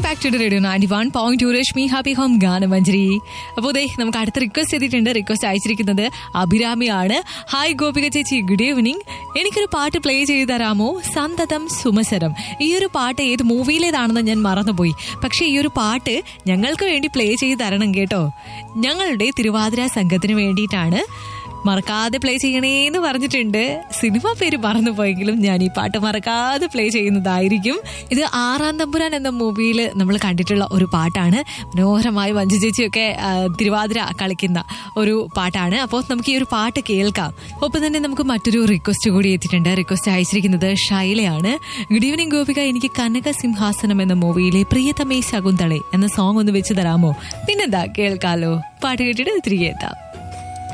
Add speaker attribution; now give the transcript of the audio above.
Speaker 1: back to radio ninety one point two Rashmi happy home Ganamanjari അപ്പോൾ ദേ നമുക്ക് അടുത്ത റിക്വസ്റ്റ് ചെയ്തിട്ടുണ്ട് റിക്വസ്റ്റ് അയച്ചിരിക്കുന്നത് അഭിരാമിയാണ് ഹായ് ഗോപിക ചേച്ചി ഗുഡ് ഈവനിങ് എനിക്കൊരു പാട്ട് പ്ലേ ചെയ്ത് തരാമോ സന്തതം സുമസരം ഈ ഒരു പാട്ട് ഏത് മൂവിയിലേതാണെന്ന് ഞാൻ മറന്നുപോയി പക്ഷേ ഈ ഒരു പാട്ട് ഞങ്ങൾക്ക് വേണ്ടി പ്ലേ ചെയ്ത് തരണം കേട്ടോ ഞങ്ങളുടെ തിരുവാതിര സംഘത്തിന് വേണ്ടിയിട്ടാണ് മറക്കാതെ പ്ലേ ചെയ്യണേന്ന് പറഞ്ഞിട്ടുണ്ട് സിനിമ പേര് മറന്നുപോയെങ്കിലും ഞാൻ ഈ പാട്ട് മറക്കാതെ പ്ലേ ചെയ്യുന്നതായിരിക്കും ഇത് ആറാം തമ്പുരാൻ എന്ന മൂവിയിൽ നമ്മൾ കണ്ടിട്ടുള്ള ഒരു പാട്ടാണ് മനോഹരമായി മഞ്ജു ചേച്ചിയൊക്കെ ആ, തിരുവാതിര കളിക്കുന്ന ഒരു പാട്ടാണ് അപ്പോൾ നമുക്ക് ഈ ഒരു പാട്ട് കേൾക്കാം ഒപ്പം തന്നെ നമുക്ക് മറ്റൊരു റിക്വസ്റ്റ് കൂടി എത്തിയിട്ടുണ്ട് റിക്വസ്റ്റ് അയച്ചിരിക്കുന്നത് ഷൈലയാണ് ഗുഡ് ഈവനിങ് ഗോപിക എനിക്ക് കനക സിംഹാസനം എന്ന മൂവിയിലെ പ്രിയതമേ ശകുന്തളെ എന്ന സോങ് ഒന്ന് വെച്ച് തരാമോ പിന്നെന്താ കേൾക്കാലോ പാട്ട് കേട്ടിട്ട് തിരികെ എത്താം